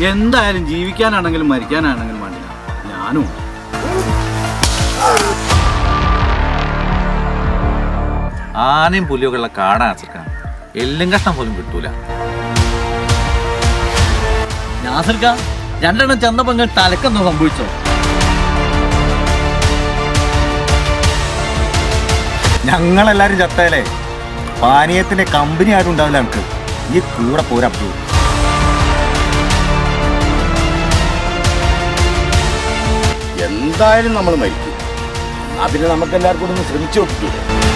എന്തായാലും ജീവിക്കാനാണെങ്കിലും മരിക്കാനാണെങ്കിലും വേണ്ടില്ല ഞാനും ആനയും പുലിയൊക്കെ ഉള്ള കാടാ അസർക്കാൻ എല്ലും കഷ്ണം പോലും കിട്ടൂല നാസർക്ക രണ്ടെണ്ണം ചെന്നപ്പോ നിങ്ങൾ തലക്കെന്തോ സംഭവിച്ചോ ഞങ്ങളെല്ലാരും ചത്താലേ പാനീയത്തിന്റെ കമ്പനി ആരും ഉണ്ടാവില്ല നമുക്ക് ഈ കൂടെ പോരാ അബ്ദു എന്തായാലും നമ്മൾ മരിക്കും അതിന് നമുക്ക് എല്ലാവർക്കും ഒന്ന് ശ്രമിച്ചു നോക്കിക്കൂടെ